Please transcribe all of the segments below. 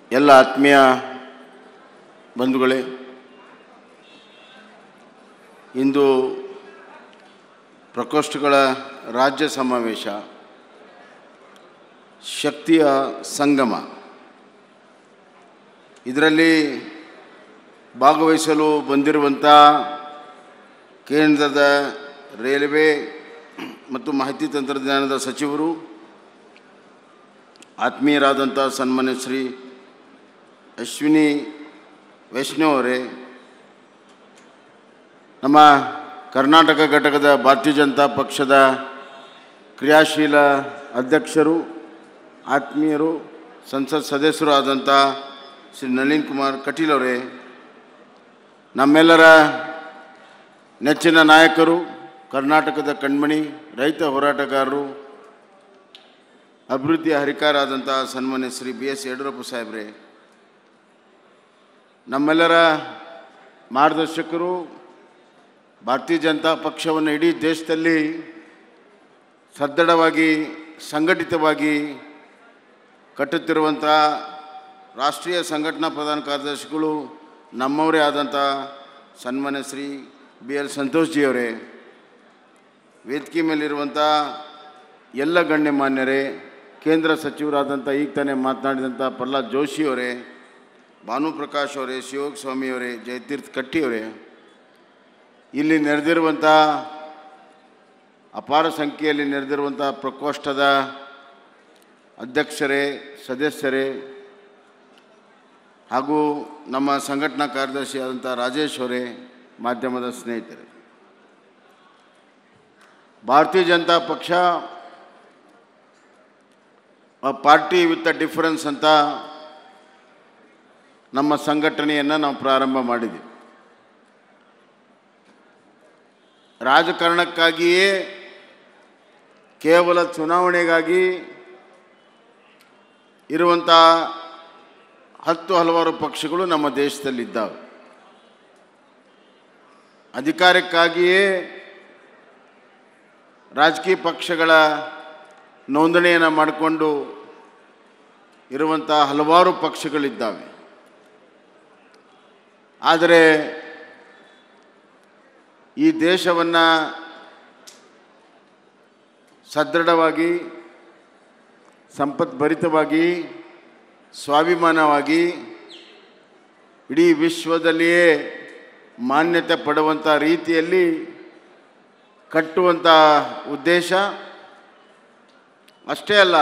ಎಲ್ಲ ಆತ್ಮೀಯ ಬಂಧುಗಳೇ ಇಂದು ಪ್ರಕೋಷ್ಠಗಳ ರಾಜ್ಯ ಸಮಾವೇಶ ಶಕ್ತಿಯ ಸಂಗಮ ಇದರಲ್ಲಿ ಭಾಗವಹಿಸಲು ಬಂದಿರುವಂಥ ಕೇಂದ್ರದ ರೈಲ್ವೆ ಮತ್ತು ಮಾಹಿತಿ ತಂತ್ರಜ್ಞಾನದ ಸಚಿವರು ಆತ್ಮೀಯರಾದಂಥ ಸನ್ಮಾನ್ಯ ಶ್ರೀ ಅಶ್ವಿನಿ ವೈಷ್ಣವ್ ಅವರೇ ನಮ್ಮ ಕರ್ನಾಟಕ ಘಟಕದ ಭಾರತೀಯ ಜನತಾ ಪಕ್ಷದ ಕ್ರಿಯಾಶೀಲ ಅಧ್ಯಕ್ಷರು ಆತ್ಮೀಯರು ಸಂಸತ್ ಸದಸ್ಯರು ಆದಂಥ ಶ್ರೀ ನಳಿನ್ ಕುಮಾರ್ ಕಟೀಲ್ ಅವರೇ ನಮ್ಮೆಲ್ಲರ ನೆಚ್ಚಿನ ನಾಯಕರು ಕರ್ನಾಟಕದ ಕಣ್ಮಣಿ ರೈತ ಹೋರಾಟಗಾರರು ಅಭಿವೃದ್ಧಿಯ ಹರಿಕಾರಾದಂಥ ಸನ್ಮಾನ್ಯ ಶ್ರೀ ಬಿ ಎಸ್ ಯಡಿಯೂರಪ್ಪ ಸಾಹೇಬ್ರೆ ನಮ್ಮೆಲ್ಲರ ಮಾರ್ಗದರ್ಶಕರು ಭಾರತೀಯ ಜನತಾ ಪಕ್ಷವನ್ನು ಇಡೀ ದೇಶದಲ್ಲಿ ಸದೃಢವಾಗಿ ಸಂಘಟಿತವಾಗಿ ಕಟ್ಟುತ್ತಿರುವಂಥ ರಾಷ್ಟ್ರೀಯ ಸಂಘಟನಾ ಪ್ರಧಾನ ಕಾರ್ಯದರ್ಶಿಗಳು ನಮ್ಮವರೇ ಆದಂಥ ಸನ್ಮಾನ್ಯ ಶ್ರೀ ಬಿ ಎಲ್ ಸಂತೋಷ್ಜಿಯವರೇ ವೇದಿಕೆ ಮೇಲಿರುವಂಥ ಎಲ್ಲ ಗಣ್ಯಮಾನ್ಯರೇ ಕೇಂದ್ರ ಸಚಿವರಾದಂಥ ಈಗ ತಾನೇ ಮಾತನಾಡಿದಂಥ ಪ್ರಹ್ಲಾದ್ ಜೋಶಿಯವರೇ ಭಾನುಪ್ರಕಾಶ್ ಅವರೇ ಶಿವೋಗ್ ಸ್ವಾಮಿಯವರೇ ಜಯತೀರ್ಥ ಕಟ್ಟಿಯವರೇ ಇಲ್ಲಿ ನೆರೆದಿರುವಂಥ ಅಪಾರ ಸಂಖ್ಯೆಯಲ್ಲಿ ನೆರೆದಿರುವಂಥ ಪ್ರಕೋಷ್ಠದ ಅಧ್ಯಕ್ಷರೇ ಸದಸ್ಯರೇ ಹಾಗೂ ನಮ್ಮ ಸಂಘಟನಾ ಕಾರ್ಯದರ್ಶಿ ಆದಂಥ ರಾಜೇಶ್ ಅವರೇ ಮಾಧ್ಯಮದ ಸ್ನೇಹಿತರೆ ಭಾರತೀಯ ಜನತಾ ಪಕ್ಷ ಪಾರ್ಟಿ ವಿತ್ ಅ ಡಿಫರೆನ್ಸ್ ಅಂತ ನಮ್ಮ ಸಂಘಟನೆಯನ್ನು ನಾವು ಪ್ರಾರಂಭ ಮಾಡಿದ್ವಿ ರಾಜಕಾರಣಕ್ಕಾಗಿಯೇ ಕೇವಲ ಚುನಾವಣೆಗಾಗಿ ಇರುವಂಥ ಹತ್ತು ಹಲವಾರು ಪಕ್ಷಗಳು ನಮ್ಮ ದೇಶದಲ್ಲಿದ್ದಾವೆ ಅಧಿಕಾರಕ್ಕಾಗಿಯೇ ರಾಜಕೀಯ ಪಕ್ಷಗಳ ನೋಂದಣಿಯನ್ನು ಮಾಡಿಕೊಂಡು ಇರುವಂಥ ಹಲವಾರು ಪಕ್ಷಗಳಿದ್ದಾವೆ ಆದರೆ ಈ ದೇಶವನ್ನು ಸದೃಢವಾಗಿ ಸಂಪದ್ಭರಿತವಾಗಿ ಸ್ವಾಭಿಮಾನವಾಗಿ ಇಡೀ ವಿಶ್ವದಲ್ಲಿಯೇ ಮಾನ್ಯತೆ ಪಡುವಂಥ ರೀತಿಯಲ್ಲಿ ಕಟ್ಟುವಂಥ ಉದ್ದೇಶ ಅಷ್ಟೇ ಅಲ್ಲ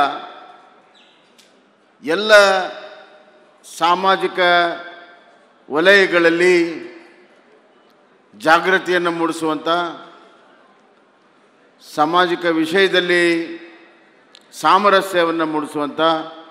ಎಲ್ಲ ಸಾಮಾಜಿಕ ವಲಯಗಳಲ್ಲಿ ಜಾಗೃತಿಯನ್ನು ಮೂಡಿಸುವಂಥ ಸಾಮಾಜಿಕ ವಿಷಯದಲ್ಲಿ ಸಾಮರಸ್ಯವನ್ನು ಮೂಡಿಸುವಂಥ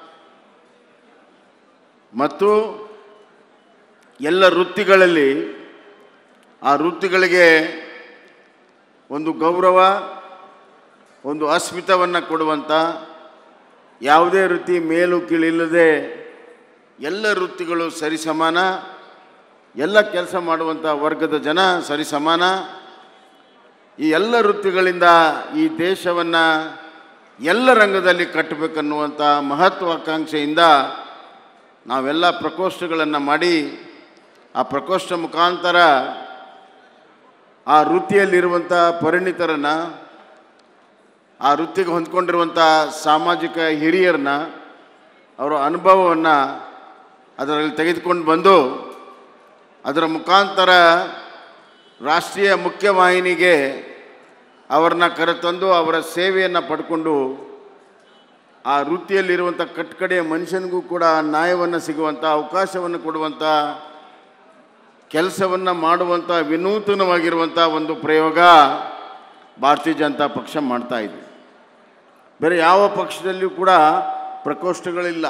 ಮತ್ತು ಎಲ್ಲ ವೃತ್ತಿಗಳಲ್ಲಿ ಆ ವೃತ್ತಿಗಳಿಗೆ ಒಂದು ಗೌರವ ಒಂದು ಅಸ್ಮಿತವನ್ನು ಕೊಡುವಂಥ ಯಾವುದೇ ವೃತ್ತಿ ಮೇಲು ಕೀಳಿಲ್ಲದೆ ಎಲ್ಲ ವೃತ್ತಿಗಳು ಸರಿಸಮಾನ ಎಲ್ಲ ಕೆಲಸ ಮಾಡುವಂಥ ವರ್ಗದ ಜನ ಸರಿಸಮಾನ ಈ ಎಲ್ಲ ವೃತ್ತಿಗಳಿಂದ ಈ ದೇಶವನ್ನು ಎಲ್ಲ ರಂಗದಲ್ಲಿ ಕಟ್ಟಬೇಕನ್ನುವಂಥ ಮಹತ್ವಾಕಾಂಕ್ಷೆಯಿಂದ ನಾವೆಲ್ಲ ಪ್ರಕೋಷ್ಠಗಳನ್ನು ಮಾಡಿ ಆ ಪ್ರಕೋಷ್ಠ ಮುಖಾಂತರ ಆ ವೃತ್ತಿಯಲ್ಲಿರುವಂಥ ಪರಿಣಿತರನ್ನು ಆ ವೃತ್ತಿಗೆ ಹೊಂದ್ಕೊಂಡಿರುವಂಥ ಸಾಮಾಜಿಕ ಹಿರಿಯರನ್ನ ಅವರ ಅನುಭವವನ್ನು ಅದರಲ್ಲಿ ತೆಗೆದುಕೊಂಡು ಬಂದು ಅದರ ಮುಖಾಂತರ ರಾಷ್ಟ್ರೀಯ ಮುಖ್ಯವಾಹಿನಿಗೆ ಅವರನ್ನ ಕರೆತಂದು ಅವರ ಸೇವೆಯನ್ನು ಪಡ್ಕೊಂಡು ಆ ವೃತ್ತಿಯಲ್ಲಿರುವಂಥ ಕಟ್ಕಡೆಯ ಮನುಷ್ಯನಿಗೂ ಕೂಡ ನ್ಯಾಯವನ್ನು ಸಿಗುವಂಥ ಅವಕಾಶವನ್ನು ಕೊಡುವಂಥ ಕೆಲಸವನ್ನು ಮಾಡುವಂಥ ವಿನೂತನವಾಗಿರುವಂಥ ಒಂದು ಪ್ರಯೋಗ ಭಾರತೀಯ ಜನತಾ ಪಕ್ಷ ಮಾಡ್ತಾ ಇದೆ ಬೇರೆ ಯಾವ ಪಕ್ಷದಲ್ಲಿಯೂ ಕೂಡ ಪ್ರಕೋಷ್ಠಗಳಿಲ್ಲ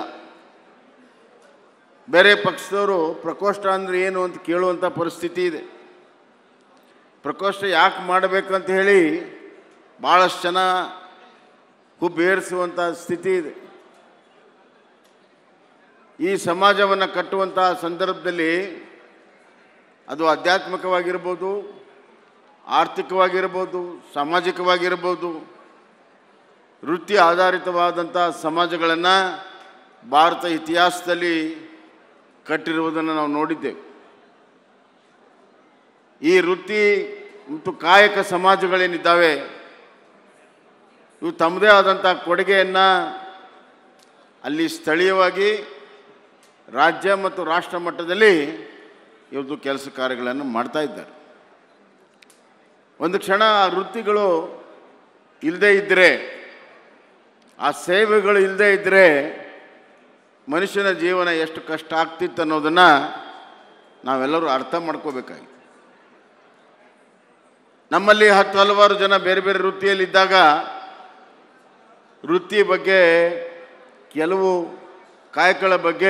ಬೇರೆ ಪಕ್ಷದವರು ಪ್ರಕೋಷ್ಠ ಅಂದರೆ ಏನು ಅಂತ ಕೇಳುವಂಥ ಪರಿಸ್ಥಿತಿ ಇದೆ ಪ್ರಕೋಷ್ಠ ಯಾಕೆ ಮಾಡಬೇಕಂತ ಹೇಳಿ ಭಾಳಷ್ಟು ಜನ ಹುಬ್ಬೇರಿಸುವಂಥ ಸ್ಥಿತಿ ಇದೆ ಈ ಸಮಾಜವನ್ನು ಕಟ್ಟುವಂಥ ಸಂದರ್ಭದಲ್ಲಿ ಅದು ಆಧ್ಯಾತ್ಮಿಕವಾಗಿರ್ಬೋದು ಆರ್ಥಿಕವಾಗಿರ್ಬೋದು ಸಾಮಾಜಿಕವಾಗಿರ್ಬೋದು ವೃತ್ತಿ ಆಧಾರಿತವಾದಂಥ ಸಮಾಜಗಳನ್ನು ಭಾರತ ಇತಿಹಾಸದಲ್ಲಿ ಕಟ್ಟಿರುವುದನ್ನು ನಾವು ನೋಡಿದ್ದೇವೆ ಈ ವೃತ್ತಿ ಮತ್ತು ಕಾಯಕ ಸಮಾಜಗಳೇನಿದ್ದಾವೆ ಇವು ತಮ್ಮದೇ ಆದಂಥ ಕೊಡುಗೆಯನ್ನು ಅಲ್ಲಿ ಸ್ಥಳೀಯವಾಗಿ ರಾಜ್ಯ ಮತ್ತು ರಾಷ್ಟ್ರ ಮಟ್ಟದಲ್ಲಿ ಇವತ್ತು ಕೆಲಸ ಕಾರ್ಯಗಳನ್ನು ಮಾಡ್ತಾ ಇದ್ದಾರೆ ಒಂದು ಕ್ಷಣ ಆ ವೃತ್ತಿಗಳು ಇಲ್ಲದೇ ಇದ್ದರೆ ಆ ಸೇವೆಗಳು ಇಲ್ಲದೇ ಇದ್ದರೆ ಮನುಷ್ಯನ ಜೀವನ ಎಷ್ಟು ಕಷ್ಟ ಆಗ್ತಿತ್ತು ಅನ್ನೋದನ್ನು ನಾವೆಲ್ಲರೂ ಅರ್ಥ ಮಾಡ್ಕೋಬೇಕಾಗಿತ್ತು ನಮ್ಮಲ್ಲಿ ಹತ್ತು ಹಲವಾರು ಜನ ಬೇರೆ ಬೇರೆ ವೃತ್ತಿಯಲ್ಲಿದ್ದಾಗ ವೃತ್ತಿ ಬಗ್ಗೆ ಕೆಲವು ಕಾಯಕಗಳ ಬಗ್ಗೆ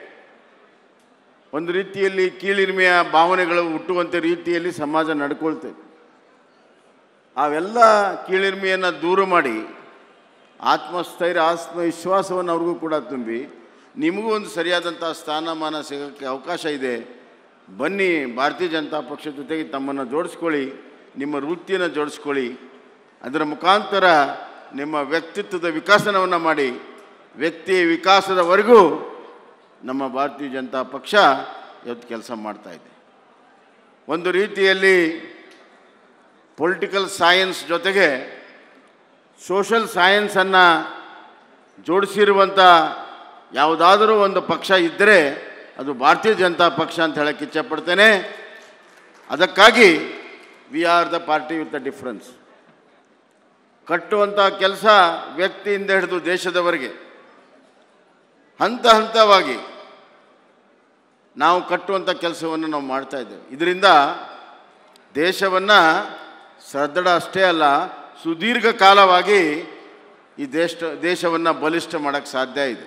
ಒಂದು ರೀತಿಯಲ್ಲಿ ಕೀಳಿರಿಮೆಯ ಭಾವನೆಗಳು ಹುಟ್ಟುವಂಥ ರೀತಿಯಲ್ಲಿ ಸಮಾಜ ನಡ್ಕೊಳ್ತೇವೆ ಅವೆಲ್ಲ ಕೀಳಿರಿಮೆಯನ್ನು ದೂರ ಮಾಡಿ ಆತ್ಮಸ್ಥೈರ್ಯ ಆತ್ಮವಿಶ್ವಾಸವನ್ನು ಅವ್ರಿಗೂ ಕೂಡ ತುಂಬಿ ನಿಮಗೂ ಒಂದು ಸರಿಯಾದಂಥ ಸ್ಥಾನಮಾನ ಸಿಗೋಕ್ಕೆ ಅವಕಾಶ ಇದೆ ಬನ್ನಿ ಭಾರತೀಯ ಜನತಾ ಪಕ್ಷದ ಜೊತೆಗೆ ತಮ್ಮನ್ನು ಜೋಡಿಸ್ಕೊಳ್ಳಿ ನಿಮ್ಮ ವೃತ್ತಿಯನ್ನು ಜೋಡಿಸ್ಕೊಳ್ಳಿ ಅದರ ಮುಖಾಂತರ ನಿಮ್ಮ ವ್ಯಕ್ತಿತ್ವದ ವಿಕಾಸನವನ್ನು ಮಾಡಿ ವ್ಯಕ್ತಿ ವಿಕಾಸದವರೆಗೂ ನಮ್ಮ ಭಾರತೀಯ ಜನತಾ ಪಕ್ಷ ಇವತ್ತು ಕೆಲಸ ಮಾಡ್ತಾ ಇದೆ ಒಂದು ರೀತಿಯಲ್ಲಿ ಪೊಲಿಟಿಕಲ್ ಸೈನ್ಸ್ ಜೊತೆಗೆ ಸೋಷಲ್ ಸೈನ್ಸನ್ನು ಜೋಡಿಸಿರುವಂಥ ಯಾವುದಾದರೂ ಒಂದು ಪಕ್ಷ ಇದ್ದರೆ ಅದು ಭಾರತೀಯ ಜನತಾ ಪಕ್ಷ ಅಂತ ಹೇಳಕ್ಕೆ ಇಚ್ಛೆಪಡ್ತೇನೆ ಅದಕ್ಕಾಗಿ we are the party with the difference ಕಟ್ಟುವಂಥ ಕೆಲಸ ವ್ಯಕ್ತಿಯಿಂದ ಹಿಡಿದು ದೇಶದವರೆಗೆ ಹಂತ ಹಂತವಾಗಿ ನಾವು ಕಟ್ಟುವಂಥ ಕೆಲಸವನ್ನು ನಾವು ಮಾಡ್ತಾ ಇದ್ದೇವೆ ಇದರಿಂದ ದೇಶವನ್ನು ಸದೃಢ ಅಷ್ಟೇ ಅಲ್ಲ ಸುದೀರ್ಘ ಕಾಲವಾಗಿ ಈ ದೇಶ ದೇಶವನ್ನು ಬಲಿಷ್ಠ ಮಾಡೋಕ್ಕೆ ಸಾಧ್ಯ ಇದೆ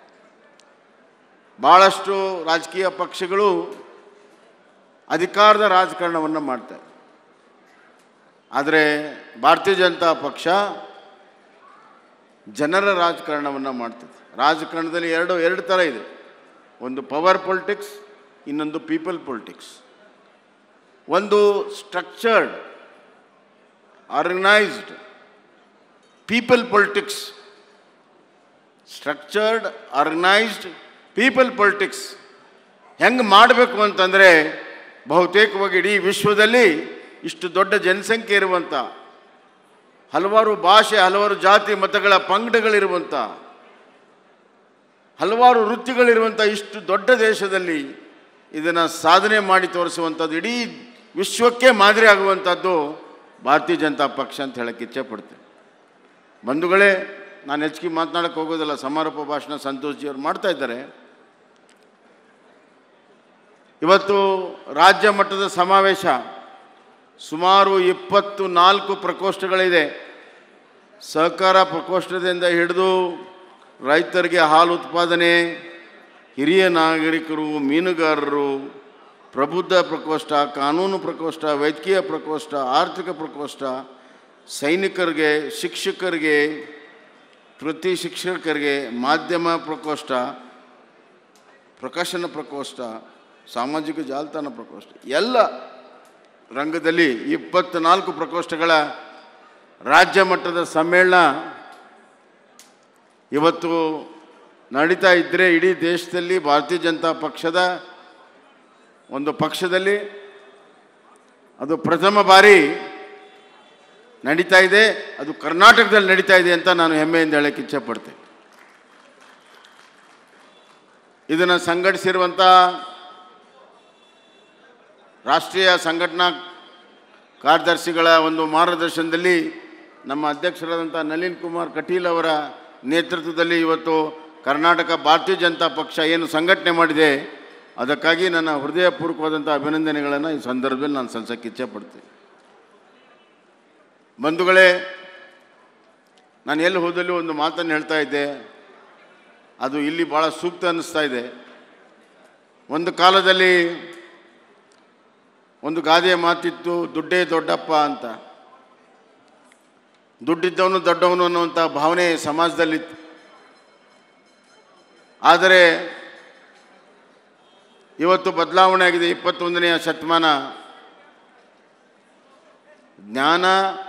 ಭಾಳಷ್ಟು ರಾಜಕೀಯ ಪಕ್ಷಗಳು ಅಧಿಕಾರದ ರಾಜಕಾರಣವನ್ನು ಮಾಡ್ತಾರೆ ಆದರೆ ಭಾರತೀಯ ಜನತಾ ಪಕ್ಷ ಜನರ ರಾಜಕಾರಣವನ್ನು ಮಾಡ್ತದೆ ರಾಜಕಾರಣದಲ್ಲಿ ಎರಡು ಎರಡು ಥರ ಇದೆ ಒಂದು ಪವರ್ ಪೊಲಿಟಿಕ್ಸ್ ಇನ್ನೊಂದು ಪೀಪಲ್ ಪೊಲಿಟಿಕ್ಸ್ ಒಂದು structured organised people politics structured organised people politics ಹೆಂಗೆ ಮಾಡಬೇಕು ಅಂತಂದರೆ ಬಹುತೇಕವಾಗಿ ಇಡೀ ವಿಶ್ವದಲ್ಲಿ ಇಷ್ಟು ದೊಡ್ಡ ಜನಸಂಖ್ಯೆ ಇರುವಂಥ ಹಲವಾರು ಭಾಷೆ ಹಲವಾರು ಜಾತಿ ಮತಗಳ ಪಂಗಡಗಳಿರುವಂಥ ಹಲವಾರು ವೃತ್ತಿಗಳಿರುವಂಥ ಇಷ್ಟು ದೊಡ್ಡ ದೇಶದಲ್ಲಿ ಇದನ್ನು ಸಾಧನೆ ಮಾಡಿ ತೋರಿಸುವಂಥದ್ದು ಇಡೀ ವಿಶ್ವಕ್ಕೆ ಮಾದರಿ ಆಗುವಂಥದ್ದು ಭಾರತೀಯ ಜನತಾ ಪಕ್ಷ ಅಂತ ಹೇಳಕ್ಕೆ ಇಚ್ಛೆ ಪಡ್ತೇನೆ ಬಂಧುಗಳೇ ನಾನು ಹೆಚ್ಚಿಗೆ ಮಾತನಾಡಕ್ಕೆ ಹೋಗೋದಿಲ್ಲ ಸಮಾರೋಪ ಭಾಷಣ ಸಂತೋಷ್ಜಿಯವರು ಮಾಡ್ತಾ ಇದ್ದಾರೆ ಇವತ್ತು ರಾಜ್ಯ ಮಟ್ಟದ ಸಮಾವೇಶ ಸುಮಾರು ಇಪ್ಪತ್ತು ನಾಲ್ಕು ಪ್ರಕೋಷ್ಠಗಳಿದೆ ಸಹಕಾರ ಪ್ರಕೋಷ್ಠದಿಂದ ಹಿಡಿದು ರೈತರಿಗೆ ಹಾಲು ಉತ್ಪಾದನೆ ಹಿರಿಯ ನಾಗರಿಕರು ಮೀನುಗಾರರು ಪ್ರಬುದ್ಧ ಪ್ರಕೋಷ್ಠ ಕಾನೂನು ಪ್ರಕೋಷ್ಠ ವೈದ್ಯಕೀಯ ಪ್ರಕೋಷ್ಠ ಆರ್ಥಿಕ ಪ್ರಕೋಷ್ಠ ಸೈನಿಕರಿಗೆ ಶಿಕ್ಷಕರಿಗೆ ಪ್ರತಿ ಶಿಕ್ಷಕರಿಗೆ ಮಾಧ್ಯಮ ಪ್ರಕೋಷ್ಠ ಪ್ರಕಾಶನ ಪ್ರಕೋಷ್ಠ ಸಾಮಾಜಿಕ ಜಾಲತಾಣ ಪ್ರಕೋಷ್ಠ ಎಲ್ಲ ರಂಗದಲ್ಲಿ ಇಪ್ಪತ್ತ್ನಾಲ್ಕು ಪ್ರಕೋಷ್ಠಗಳ ರಾಜ್ಯ ಮಟ್ಟದ ಸಮ್ಮೇಳನ ಇವತ್ತು ನಡೀತಾ ಇದ್ದರೆ ಇಡೀ ದೇಶದಲ್ಲಿ ಭಾರತೀಯ ಜನತಾ ಪಕ್ಷದ ಒಂದು ಪಕ್ಷದಲ್ಲಿ ಅದು ಪ್ರಥಮ ಬಾರಿ ನಡೀತಾ ಇದೆ ಅದು ಕರ್ನಾಟಕದಲ್ಲಿ ನಡೀತಾ ಇದೆ ಅಂತ ನಾನು ಹೆಮ್ಮೆಯಿಂದ ಹೇಳಕ್ಕೆ ಇಚ್ಛೆಪಡ್ತೇನೆ ಇದನ್ನು ಸಂಘಟಿಸಿರುವಂಥ ರಾಷ್ಟ್ರೀಯ ಸಂಘಟನಾ ಕಾರ್ಯದರ್ಶಿಗಳ ಒಂದು ಮಾರ್ಗದರ್ಶನದಲ್ಲಿ ನಮ್ಮ ಅಧ್ಯಕ್ಷರಾದಂಥ ನಳಿನ್ ಕುಮಾರ್ ಕಟೀಲ್ ಅವರ ನೇತೃತ್ವದಲ್ಲಿ ಇವತ್ತು ಕರ್ನಾಟಕ ಭಾರತೀಯ ಜನತಾ ಪಕ್ಷ ಏನು ಸಂಘಟನೆ ಮಾಡಿದೆ ಅದಕ್ಕಾಗಿ ನನ್ನ ಹೃದಯಪೂರ್ವಕವಾದಂಥ ಅಭಿನಂದನೆಗಳನ್ನು ಈ ಸಂದರ್ಭದಲ್ಲಿ ನಾನು ಸಲ್ಲಿಸೋಕ್ಕೆ ಇಚ್ಛೆಪಡ್ತೀನಿ ಬಂಧುಗಳೇ ನಾನು ಎಲ್ಲಿ ಹೋದಲ್ಲಿ ಒಂದು ಮಾತನ್ನು ಹೇಳ್ತಾ ಇದ್ದೆ ಅದು ಇಲ್ಲಿ ಭಾಳ ಸೂಕ್ತ ಅನ್ನಿಸ್ತಾ ಇದೆ ಒಂದು ಕಾಲದಲ್ಲಿ ಒಂದು ಗಾದೆಯ ಮಾತಿತ್ತು ದುಡ್ಡೇ ದೊಡ್ಡಪ್ಪ ಅಂತ ದುಡ್ಡಿದ್ದವನು ದೊಡ್ಡವನು ಅನ್ನುವಂಥ ಭಾವನೆ ಸಮಾಜದಲ್ಲಿತ್ತು ಆದರೆ ಇವತ್ತು ಬದಲಾವಣೆ ಆಗಿದೆ ಇಪ್ಪತ್ತೊಂದನೆಯ ಶತಮಾನ ಜ್ಞಾನ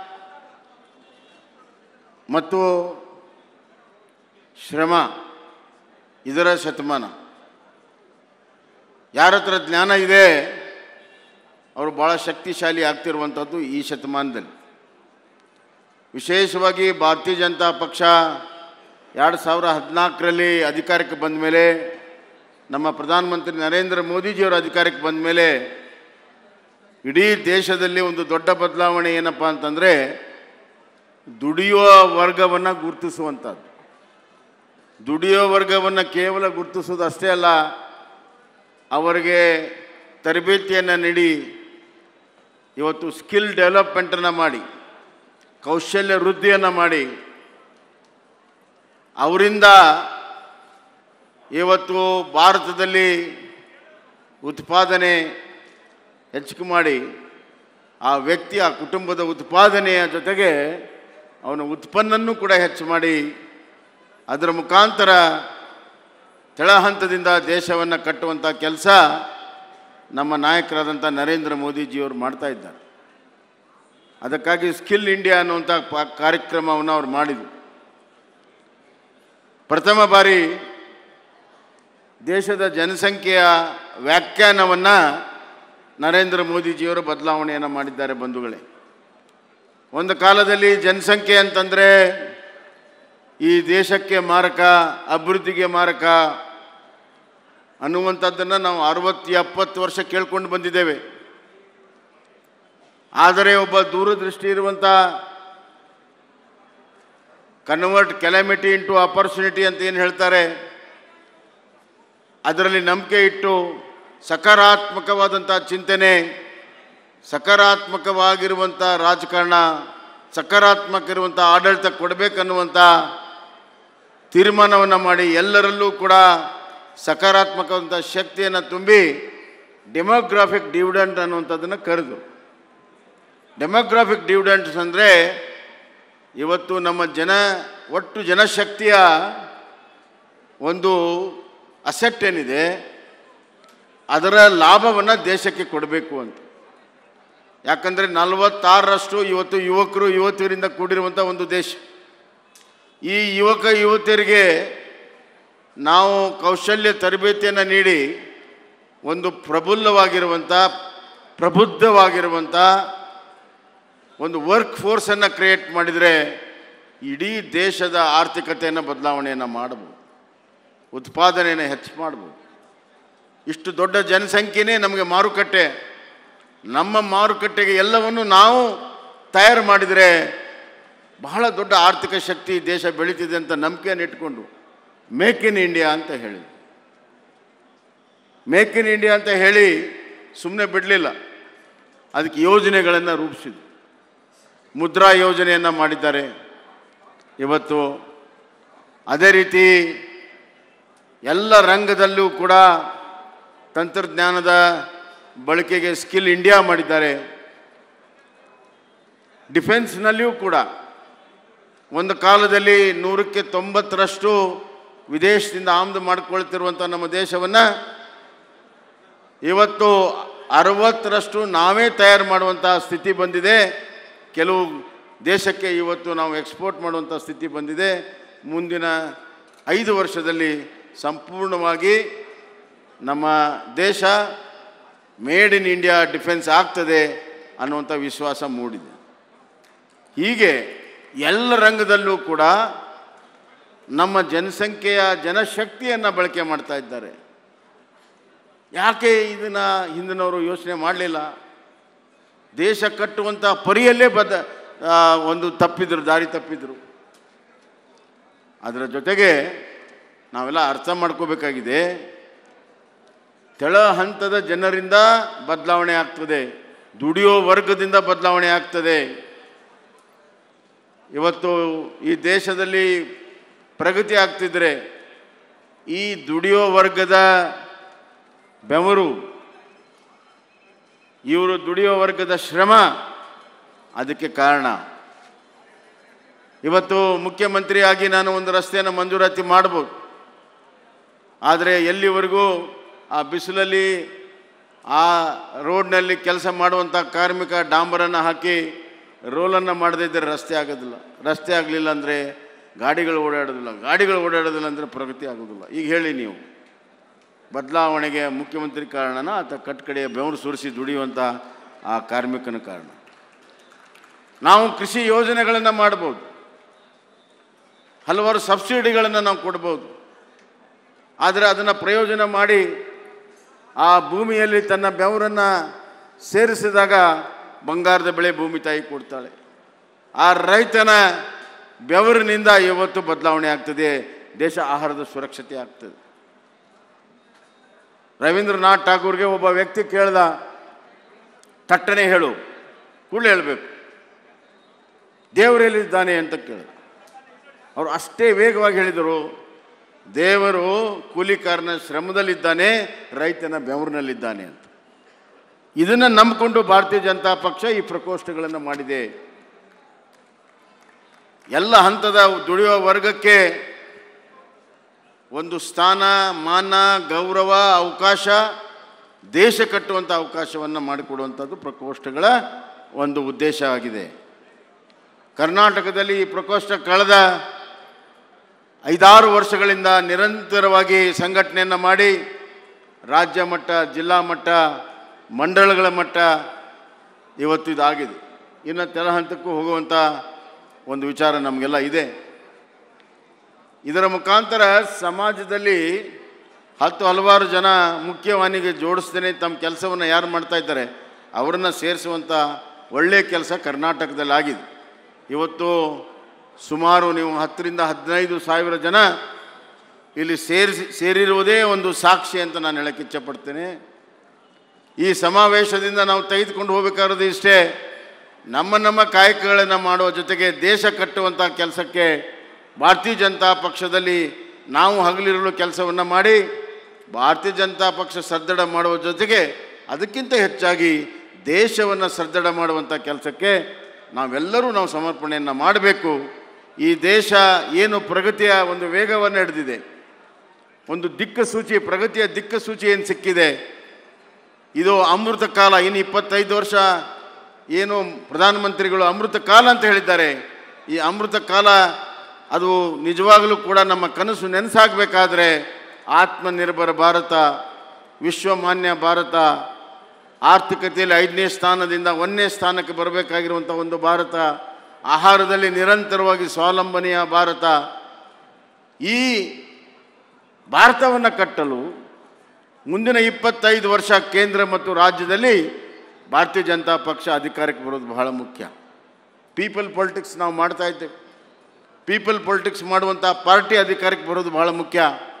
ಮತ್ತು ಶ್ರಮ ಇದರ ಶತಮಾನ ಯಾರ ಹತ್ರ ಜ್ಞಾನ ಇದೆ ಅವರು ಭಾಳ ಶಕ್ತಿಶಾಲಿ ಆಗ್ತಿರುವಂಥದ್ದು ಈ ಶತಮಾನದಲ್ಲಿ ವಿಶೇಷವಾಗಿ ಭಾರತೀಯ ಜನತಾ ಪಕ್ಷ ಎರಡು ಸಾವಿರ ಹದಿನಾಲ್ಕರಲ್ಲಿ ಅಧಿಕಾರಕ್ಕೆ ಬಂದ ಮೇಲೆ ನಮ್ಮ ಪ್ರಧಾನಮಂತ್ರಿ ನರೇಂದ್ರ ಮೋದಿಜಿಯವರು ಅಧಿಕಾರಕ್ಕೆ ಬಂದ ಮೇಲೆ ಇಡೀ ದೇಶದಲ್ಲಿ ಒಂದು ದೊಡ್ಡ ಬದಲಾವಣೆ ಏನಪ್ಪ ಅಂತಂದರೆ ದುಡಿಯುವ ವರ್ಗವನ್ನು ಗುರುತಿಸುವಂಥದ್ದು ದುಡಿಯೋ ವರ್ಗವನ್ನು ಕೇವಲ ಗುರುತಿಸೋದು ಅಷ್ಟೇ ಅಲ್ಲ ಅವರಿಗೆ ತರಬೇತಿಯನ್ನು ನೀಡಿ ಇವತ್ತು ಸ್ಕಿಲ್ ಡೆವಲಪ್ಮೆಂಟನ್ನು ಮಾಡಿ ಕೌಶಲ್ಯ ವೃದ್ಧಿಯನ್ನು ಮಾಡಿ ಅವರಿಂದ ಇವತ್ತು ಭಾರತದಲ್ಲಿ ಉತ್ಪಾದನೆ ಹೆಚ್ಚಿಗೆ ಮಾಡಿ ಆ ವ್ಯಕ್ತಿ ಆ ಕುಟುಂಬದ ಉತ್ಪಾದನೆಯ ಜೊತೆಗೆ ಅವನ ಉತ್ಪನ್ನನ್ನು ಕೂಡ ಹೆಚ್ಚು ಮಾಡಿ ಅದರ ಮುಖಾಂತರ ತಳಹಂತದಿಂದ ದೇಶವನ್ನು ಕಟ್ಟುವಂಥ ಕೆಲಸ ನಮ್ಮ ನಾಯಕರಾದಂಥ ನರೇಂದ್ರ ಮೋದಿಜಿಯವರು ಮಾಡ್ತಾ ಇದ್ದಾರೆ ಅದಕ್ಕಾಗಿ ಸ್ಕಿಲ್ ಇಂಡಿಯಾ ಅನ್ನುವಂಥ ಪ- ಕಾರ್ಯಕ್ರಮವನ್ನು ಅವ್ರು ಮಾಡಿದರು ಪ್ರಥಮ ಬಾರಿ ದೇಶದ ಜನಸಂಖ್ಯೆಯ ವ್ಯಾಖ್ಯಾನವನ್ನು ನರೇಂದ್ರ ಮೋದಿಜಿಯವರು ಬದಲಾವಣೆಯನ್ನು ಮಾಡಿದ್ದಾರೆ ಬಂಧುಗಳೇ ಒಂದು ಕಾಲದಲ್ಲಿ ಜನಸಂಖ್ಯೆ ಅಂತಂದರೆ ಈ ದೇಶಕ್ಕೆ ಮಾರಕ ಅಭಿವೃದ್ಧಿಗೆ ಮಾರಕ ಅನ್ನುವಂಥದ್ದನ್ನು ನಾವು ಅರವತ್ತು ಎಪ್ಪತ್ತು ವರ್ಷ ಕೇಳ್ಕೊಂಡು ಬಂದಿದ್ದೇವೆ ಆದರೆ ಒಬ್ಬ ದೂರದೃಷ್ಟಿ ಇರುವಂಥ ಕನ್ವರ್ಟ್ ಕೆಲಮಿಟಿ ಇಂಟು ಅಪರ್ಚುನಿಟಿ ಅಂತ ಏನು ಹೇಳ್ತಾರೆ ಅದರಲ್ಲಿ ನಂಬಿಕೆ ಇಟ್ಟು ಸಕಾರಾತ್ಮಕವಾದಂಥ ಚಿಂತನೆ ಸಕಾರಾತ್ಮಕವಾಗಿರುವಂಥ ರಾಜಕಾರಣ ಸಕಾರಾತ್ಮಕ ಇರುವಂಥ ಆಡಳಿತ ಕೊಡಬೇಕನ್ನುವಂಥ ತೀರ್ಮಾನವನ್ನು ಮಾಡಿ ಎಲ್ಲರಲ್ಲೂ ಕೂಡ ಸಕಾರಾತ್ಮಕವಂಥ ಶಕ್ತಿಯನ್ನು ತುಂಬಿ ಡೆಮೋಗ್ರಾಫಿಕ್ ಡಿವಿಡೆಂಟ್ ಅನ್ನುವಂಥದ್ದನ್ನು ಕರೆದು ಡೆಮೋಗ್ರಾಫಿಕ್ ಡಿವಿಡೆಂಟ್ಸ್ ಅಂದರೆ ಇವತ್ತು ನಮ್ಮ ಜನ ಒಟ್ಟು ಜನಶಕ್ತಿಯ ಒಂದು ಅಸೆಟ್ ಏನಿದೆ ಅದರ ಲಾಭವನ್ನು ದೇಶಕ್ಕೆ ಕೊಡಬೇಕು ಅಂತ ಯಾಕಂದರೆ ನಲವತ್ತಾರರಷ್ಟು ಇವತ್ತು ಯುವಕರು ಯುವತಿಯರಿಂದ ಕೂಡಿರುವಂಥ ಒಂದು ದೇಶ ಈ ಯುವಕ ಯುವತಿಯರಿಗೆ ನಾವು ಕೌಶಲ್ಯ ತರಬೇತಿಯನ್ನು ನೀಡಿ ಒಂದು ಪ್ರಬುಲ್ಲವಾಗಿರುವಂಥ ಪ್ರಬುದ್ಧವಾಗಿರುವಂಥ ಒಂದು ವರ್ಕ್ ಫೋರ್ಸನ್ನು ಕ್ರಿಯೇಟ್ ಮಾಡಿದರೆ ಇಡೀ ದೇಶದ ಆರ್ಥಿಕತೆಯನ್ನು ಬದಲಾವಣೆಯನ್ನು ಮಾಡ್ಬೋದು ಉತ್ಪಾದನೆಯನ್ನು ಹೆಚ್ಚು ಮಾಡ್ಬೋದು ಇಷ್ಟು ದೊಡ್ಡ ಜನಸಂಖ್ಯೆನೇ ನಮಗೆ ಮಾರುಕಟ್ಟೆ ನಮ್ಮ ಮಾರುಕಟ್ಟೆಗೆ ಎಲ್ಲವನ್ನು ನಾವು ತಯಾರು ಮಾಡಿದರೆ ಬಹಳ ದೊಡ್ಡ ಆರ್ಥಿಕ ಶಕ್ತಿ ದೇಶ ಬೆಳೀತಿದೆ ಅಂತ ನಂಬಿಕೆಯನ್ನು ಇಟ್ಕೊಂಡು ಮೇಕ್ ಇನ್ ಇಂಡಿಯಾ ಅಂತ ಹೇಳಿದ್ರು ಮೇಕ್ ಇನ್ ಇಂಡಿಯಾ ಅಂತ ಹೇಳಿ ಸುಮ್ಮನೆ ಬಿಡಲಿಲ್ಲ ಅದಕ್ಕೆ ಯೋಜನೆಗಳನ್ನು ರೂಪಿಸಿದ್ರು ಮುದ್ರಾ ಯೋಜನೆಯನ್ನು ಮಾಡಿದ್ದಾರೆ ಇವತ್ತು ಅದೇ ರೀತಿ ಎಲ್ಲ ರಂಗದಲ್ಲೂ ಕೂಡ ತಂತ್ರಜ್ಞಾನದ ಬಳಕೆಗೆ ಸ್ಕಿಲ್ ಇಂಡಿಯಾ ಮಾಡಿದ್ದಾರೆ ಡಿಫೆನ್ಸ್ನಲ್ಲಿಯೂ ಕೂಡ ಒಂದು ಕಾಲದಲ್ಲಿ ನೂರಕ್ಕೆ ತೊಂಬತ್ತರಷ್ಟು ವಿದೇಶದಿಂದ ಆಮದು ಮಾಡಿಕೊಳ್ತಿರುವಂಥ ನಮ್ಮ ದೇಶವನ್ನು ಇವತ್ತು ಅರವತ್ತರಷ್ಟು ನಾವೇ ತಯಾರು ಮಾಡುವಂಥ ಸ್ಥಿತಿ ಬಂದಿದೆ ಕೆಲವು ದೇಶಕ್ಕೆ ಇವತ್ತು ನಾವು ಎಕ್ಸ್ಪೋರ್ಟ್ ಮಾಡುವಂಥ ಸ್ಥಿತಿ ಬಂದಿದೆ ಮುಂದಿನ ಐದು ವರ್ಷದಲ್ಲಿ ಸಂಪೂರ್ಣವಾಗಿ ನಮ್ಮ ದೇಶ ಮೇಡ್ ಇನ್ ಇಂಡಿಯಾ ಡಿಫೆನ್ಸ್ ಆಗ್ತದೆ ಅನ್ನುವಂಥ ವಿಶ್ವಾಸ ಮೂಡಿದೆ ಹೀಗೆ ಎಲ್ಲ ರಂಗದಲ್ಲೂ ಕೂಡ ನಮ್ಮ ಜನಸಂಖ್ಯೆಯ ಜನಶಕ್ತಿಯನ್ನು ಬಳಕೆ ಮಾಡ್ತಾ ಇದ್ದಾರೆ ಯಾಕೆ ಇದನ್ನು ಹಿಂದಿನವರು ಯೋಚನೆ ಮಾಡಲಿಲ್ಲ ದೇಶ ಕಟ್ಟುವಂಥ ಪರಿಯಲ್ಲೇ ಬದ ಆ, ಒಂದು ತಪ್ಪಿದ್ರು ದಾರಿ ತಪ್ಪಿದ್ರು ಅದರ ಜೊತೆಗೆ ನಾವೆಲ್ಲ ಅರ್ಥ ಮಾಡ್ಕೋಬೇಕಾಗಿದೆ ತೆಳ ಹಂತದ ಜನರಿಂದ ಬದಲಾವಣೆ ಆಗ್ತದೆ ದುಡಿಯೋ ವರ್ಗದಿಂದ ಬದಲಾವಣೆ ಆಗ್ತದೆ ಇವತ್ತು ಈ ದೇಶದಲ್ಲಿ ಪ್ರಗತಿ ಆಗ್ತಿದ್ರೆ ಈ ದುಡಿಯೋ ವರ್ಗದ ಬೆವರು ಇವರು ದುಡಿಯೋ ವರ್ಗದ ಶ್ರಮ ಅದಕ್ಕೆ ಕಾರಣ ಇವತ್ತು ಮುಖ್ಯಮಂತ್ರಿಯಾಗಿ ನಾನು ಒಂದು ರಸ್ತೆಯನ್ನು ಮಂಜೂರಾತಿ ಮಾಡ್ಬೋದು ಆದರೆ ಎಲ್ಲಿವರೆಗೂ ಆ ಬಿಸಿಲಲ್ಲಿ ಆ ರೋಡ್ನಲ್ಲಿ ಕೆಲಸ ಮಾಡುವಂಥ ಕಾರ್ಮಿಕ ಡಾಂಬರನ್ನು ಹಾಕಿ ರೋಲನ್ನು ಮಾಡದೇ ಇದ್ದರೆ ರಸ್ತೆ ಆಗೋದಿಲ್ಲ ರಸ್ತೆ ಆಗಲಿಲ್ಲ ಅಂದರೆ ಗಾಡಿಗಳು ಓಡಾಡೋದಿಲ್ಲ ಗಾಡಿಗಳು ಓಡಾಡೋದಿಲ್ಲ ಅಂದರೆ ಪ್ರಗತಿ ಆಗೋದಿಲ್ಲ ಈಗ ಹೇಳಿ ನೀವು ಬದಲಾವಣೆಗೆ ಮುಖ್ಯಮಂತ್ರಿ ಕಾರಣನ ಅಥವಾ ಕಟ್ಕಡೆಯ ಬೆವರು ಸುರಿಸಿ ದುಡಿಯುವಂಥ ಆ ಕಾರ್ಮಿಕನ ಕಾರಣ ನಾವು ಕೃಷಿ ಯೋಜನೆಗಳನ್ನು ಮಾಡ್ಬೋದು ಹಲವಾರು ಸಬ್ಸಿಡಿಗಳನ್ನು ನಾವು ಕೊಡ್ಬೋದು ಆದರೆ ಅದನ್ನು ಪ್ರಯೋಜನ ಮಾಡಿ ಆ ಭೂಮಿಯಲ್ಲಿ ತನ್ನ ಬೆವರನ್ನು ಸೇರಿಸಿದಾಗ ಬಂಗಾರದ ಬೆಳೆ ಭೂಮಿ ತಾಯಿ ಕೊಡ್ತಾಳೆ ಆ ರೈತನ ಬೆವರಿನಿಂದ ಇವತ್ತು ಬದಲಾವಣೆ ಆಗ್ತದೆ ದೇಶ ಆಹಾರದ ಸುರಕ್ಷತೆ ಆಗ್ತದೆ ರವೀಂದ್ರನಾಥ್ ಠಾಗೂರ್ಗೆ ಒಬ್ಬ ವ್ಯಕ್ತಿ ಕೇಳ್ದ ತಟ್ಟನೆ ಹೇಳು ಕೂಡಲೇ ಹೇಳಬೇಕು ದೇವರೆಲ್ಲಿದ್ದಾನೆ ಅಂತ ಕೇಳಿದ ಅವರು ಅಷ್ಟೇ ವೇಗವಾಗಿ ಹೇಳಿದರು ದೇವರು ಕೂಲಿಕಾರನ ಶ್ರಮದಲ್ಲಿದ್ದಾನೆ ರೈತನ ಬೆವರಿನಲ್ಲಿದ್ದಾನೆ ಅಂತ ಇದನ್ನು ನಂಬಿಕೊಂಡು ಭಾರತೀಯ ಜನತಾ ಪಕ್ಷ ಈ ಪ್ರಕೋಷ್ಠಗಳನ್ನು ಮಾಡಿದೆ ಎಲ್ಲ ಹಂತದ ದುಡಿಯುವ ವರ್ಗಕ್ಕೆ ಒಂದು ಸ್ಥಾನ ಮಾನ ಗೌರವ ಅವಕಾಶ ದೇಶ ಕಟ್ಟುವಂಥ ಅವಕಾಶವನ್ನು ಮಾಡಿಕೊಡುವಂಥದ್ದು ಪ್ರಕೋಷ್ಠಗಳ ಒಂದು ಉದ್ದೇಶ ಆಗಿದೆ ಕರ್ನಾಟಕದಲ್ಲಿ ಈ ಪ್ರಕೋಷ್ಠ ಕಳೆದ ಐದಾರು ವರ್ಷಗಳಿಂದ ನಿರಂತರವಾಗಿ ಸಂಘಟನೆಯನ್ನು ಮಾಡಿ ರಾಜ್ಯ ಮಟ್ಟ ಜಿಲ್ಲಾ ಮಟ್ಟ ಮಂಡಳಗಳ ಮಟ್ಟ ಇವತ್ತು ಇದಾಗಿದೆ ಇನ್ನು ತೆಲ ಹಂತಕ್ಕೂ ಹೋಗುವಂಥ ಒಂದು ವಿಚಾರ ನಮಗೆಲ್ಲ ಇದೆ ಇದರ ಮುಖಾಂತರ ಸಮಾಜದಲ್ಲಿ ಹತ್ತು ಹಲವಾರು ಜನ ಮುಖ್ಯವಾಹಿನಿಗೆ ಜೋಡಿಸ್ತೇನೆ ತಮ್ಮ ಕೆಲಸವನ್ನು ಯಾರು ಮಾಡ್ತಾ ಇದ್ದಾರೆ ಅವರನ್ನು ಸೇರಿಸುವಂಥ ಒಳ್ಳೆಯ ಕೆಲಸ ಕರ್ನಾಟಕದಲ್ಲಿ ಆಗಿದೆ ಇವತ್ತು ಸುಮಾರು ನೀವು ಹತ್ತರಿಂದ ಹದಿನೈದು ಸಾವಿರ ಜನ ಇಲ್ಲಿ ಸೇರಿಸಿ ಸೇರಿರುವುದೇ ಒಂದು ಸಾಕ್ಷಿ ಅಂತ ನಾನು ಹೇಳಕ್ಕೆ ಇಚ್ಛಪಡ್ತೇನೆ ಈ ಸಮಾವೇಶದಿಂದ ನಾವು ತೆಗೆದುಕೊಂಡು ಹೋಗಬೇಕಾದ್ರೆ ಇಷ್ಟೇ ನಮ್ಮ ನಮ್ಮ ಕಾಯಕಗಳನ್ನು ಮಾಡುವ ಜೊತೆಗೆ ದೇಶ ಕಟ್ಟುವಂಥ ಕೆಲಸಕ್ಕೆ ಭಾರತೀಯ ಜನತಾ ಪಕ್ಷದಲ್ಲಿ ನಾವು ಹಗಲಿರಲು ಕೆಲಸವನ್ನು ಮಾಡಿ ಭಾರತೀಯ ಜನತಾ ಪಕ್ಷ ಸದೃಢ ಮಾಡುವ ಜೊತೆಗೆ ಅದಕ್ಕಿಂತ ಹೆಚ್ಚಾಗಿ ದೇಶವನ್ನು ಸದೃಢ ಮಾಡುವಂಥ ಕೆಲಸಕ್ಕೆ ನಾವೆಲ್ಲರೂ ನಾವು ಸಮರ್ಪಣೆಯನ್ನು ಮಾಡಬೇಕು ಈ ದೇಶ ಏನು ಪ್ರಗತಿಯ ಒಂದು ವೇಗವನ್ನು ಹಿಡಿದಿದೆ ಒಂದು ದಿಕ್ಕಸೂಚಿ ಪ್ರಗತಿಯ ದಿಕ್ಕಸೂಚಿ ಏನು ಸಿಕ್ಕಿದೆ ಇದು ಅಮೃತ ಕಾಲ ಇನ್ನು ಇಪ್ಪತ್ತೈದು ವರ್ಷ ಏನು ಪ್ರಧಾನಮಂತ್ರಿಗಳು ಅಮೃತ ಕಾಲ ಅಂತ ಹೇಳಿದ್ದಾರೆ ಈ ಅಮೃತ ಕಾಲ ಅದು ನಿಜವಾಗಲೂ ಕೂಡ ನಮ್ಮ ಕನಸು ನೆನಸಾಗಬೇಕಾದ್ರೆ ಆತ್ಮನಿರ್ಭರ ಭಾರತ ವಿಶ್ವಮಾನ್ಯ ಭಾರತ ಆರ್ಥಿಕತೆಯಲ್ಲಿ ಐದನೇ ಸ್ಥಾನದಿಂದ ಒಂದನೇ ಸ್ಥಾನಕ್ಕೆ ಬರಬೇಕಾಗಿರುವಂಥ ಒಂದು ಭಾರತ ಆಹಾರದಲ್ಲಿ ನಿರಂತರವಾಗಿ ಸ್ವಾವಲಂಬನೆಯ ಭಾರತ ಈ ಭಾರತವನ್ನು ಕಟ್ಟಲು ಮುಂದಿನ ಇಪ್ಪತ್ತೈದು ವರ್ಷ ಕೇಂದ್ರ ಮತ್ತು ರಾಜ್ಯದಲ್ಲಿ ಭಾರತೀಯ ಜನತಾ ಪಕ್ಷ ಅಧಿಕಾರಕ್ಕೆ ಬರೋದು ಬಹಳ ಮುಖ್ಯ ಪೀಪಲ್ ಪೊಲಿಟಿಕ್ಸ್ ನಾವು ಮಾಡ್ತಾ ಇದ್ದೇವೆ ಪೀಪಲ್ ಪೊಲಿಟಿಕ್ಸ್ ಮಾಡುವಂಥ ಪಾರ್ಟಿ ಅಧಿಕಾರಕ್ಕೆ ಬರೋದು ಬಹಳ ಮುಖ್ಯ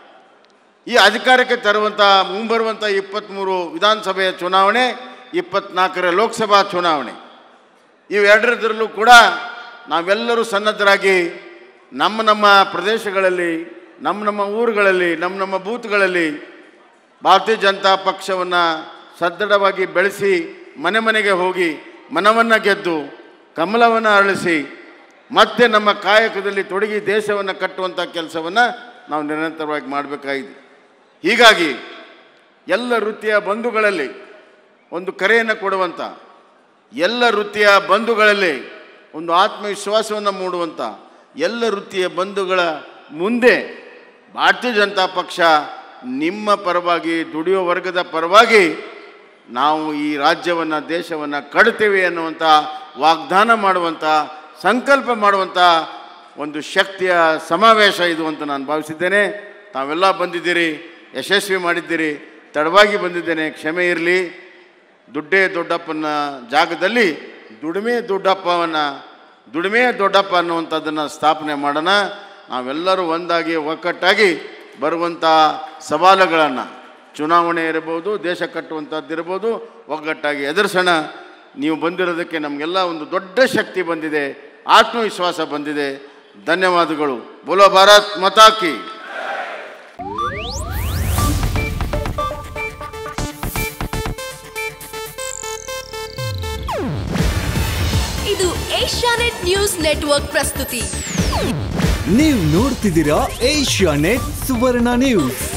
ಈ ಅಧಿಕಾರಕ್ಕೆ ತರುವಂಥ ಮುಂಬರುವಂಥ ಇಪ್ಪತ್ತ್ಮೂರು ವಿಧಾನಸಭೆಯ ಚುನಾವಣೆ ಇಪ್ಪತ್ನಾಲ್ಕರ ಲೋಕಸಭಾ ಚುನಾವಣೆ ಇವೆರಡರದರಲ್ಲೂ ಕೂಡ ನಾವೆಲ್ಲರೂ ಸನ್ನದ್ಧರಾಗಿ ನಮ್ಮ ನಮ್ಮ ಪ್ರದೇಶಗಳಲ್ಲಿ ನಮ್ಮ ನಮ್ಮ ಊರುಗಳಲ್ಲಿ ನಮ್ಮ ನಮ್ಮ ಬೂತ್ಗಳಲ್ಲಿ ಭಾರತೀಯ ಜನತಾ ಪಕ್ಷವನ್ನು ಸದೃಢವಾಗಿ ಬೆಳೆಸಿ ಮನೆ ಮನೆಗೆ ಹೋಗಿ ಮನವನ್ನು ಗೆದ್ದು ಕಮಲವನ್ನು ಅರಳಿಸಿ ಮತ್ತೆ ನಮ್ಮ ಕಾಯಕದಲ್ಲಿ ತೊಡಗಿ ದೇಶವನ್ನು ಕಟ್ಟುವಂಥ ಕೆಲಸವನ್ನು ನಾವು ನಿರಂತರವಾಗಿ ಮಾಡಬೇಕಾಗಿದೆ ಹೀಗಾಗಿ ಎಲ್ಲ ವೃತ್ತಿಯ ಬಂಧುಗಳಲ್ಲಿ ಒಂದು ಕರೆಯನ್ನು ಕೊಡುವಂಥ ಎಲ್ಲ ವೃತ್ತಿಯ ಬಂಧುಗಳಲ್ಲಿ ಒಂದು ಆತ್ಮವಿಶ್ವಾಸವನ್ನು ಮೂಡುವಂಥ ಎಲ್ಲ ವೃತ್ತಿಯ ಬಂಧುಗಳ ಮುಂದೆ ಭಾರತೀಯ ಜನತಾ ಪಕ್ಷ ನಿಮ್ಮ ಪರವಾಗಿ ದುಡಿಯೋ ವರ್ಗದ ಪರವಾಗಿ ನಾವು ಈ ರಾಜ್ಯವನ್ನು ದೇಶವನ್ನು ಕಡ್ತೇವೆ ಅನ್ನುವಂಥ ವಾಗ್ದಾನ ಮಾಡುವಂಥ ಸಂಕಲ್ಪ ಮಾಡುವಂಥ ಒಂದು ಶಕ್ತಿಯ ಸಮಾವೇಶ ಇದು ಅಂತ ನಾನು ಭಾವಿಸಿದ್ದೇನೆ ತಾವೆಲ್ಲ ಬಂದಿದ್ದೀರಿ ಯಶಸ್ವಿ ಮಾಡಿದ್ದೀರಿ ತಡವಾಗಿ ಬಂದಿದ್ದೇನೆ ಕ್ಷಮೆ ಇರಲಿ ದುಡ್ಡೇ ದೊಡ್ಡಪ್ಪನ ಜಾಗದಲ್ಲಿ ದುಡಿಮೆ ದೊಡ್ಡಪ್ಪವನ್ನು ದುಡಿಮೆ ದೊಡ್ಡಪ್ಪ ಅನ್ನುವಂಥದ್ದನ್ನು ಸ್ಥಾಪನೆ ಮಾಡೋಣ ನಾವೆಲ್ಲರೂ ಒಂದಾಗಿ ಒಕ್ಕಟ್ಟಾಗಿ ಬರುವಂಥ ಸವಾಲುಗಳನ್ನು ಚುನಾವಣೆ ಇರಬಹುದು ದೇಶ ಕಟ್ಟುವಂಥದ್ದು ಇರ್ಬೋದು ಒಗ್ಗಟ್ಟಾಗಿ ಎದುರಿಸೋಣ ನೀವು ಬಂದಿರೋದಕ್ಕೆ ನಮಗೆಲ್ಲ ಒಂದು ದೊಡ್ಡ ಶಕ್ತಿ ಬಂದಿದೆ ಆತ್ಮವಿಶ್ವಾಸ ಬಂದಿದೆ ಧನ್ಯವಾದಗಳು ಬೋಲೋ ಭಾರತ್ ಮತಾಕಿ ಇದು ಏಷ್ಯಾನೆಟ್ ನ್ಯೂಸ್ ನೆಟ್ವರ್ಕ್ ಪ್ರಸ್ತುತಿ ನೀವು ನೋಡ್ತಿದ್ದೀರಾ ಏಷ್ಯಾ ನೆಟ್ ಸುವರ್ಣ ನ್ಯೂಸ್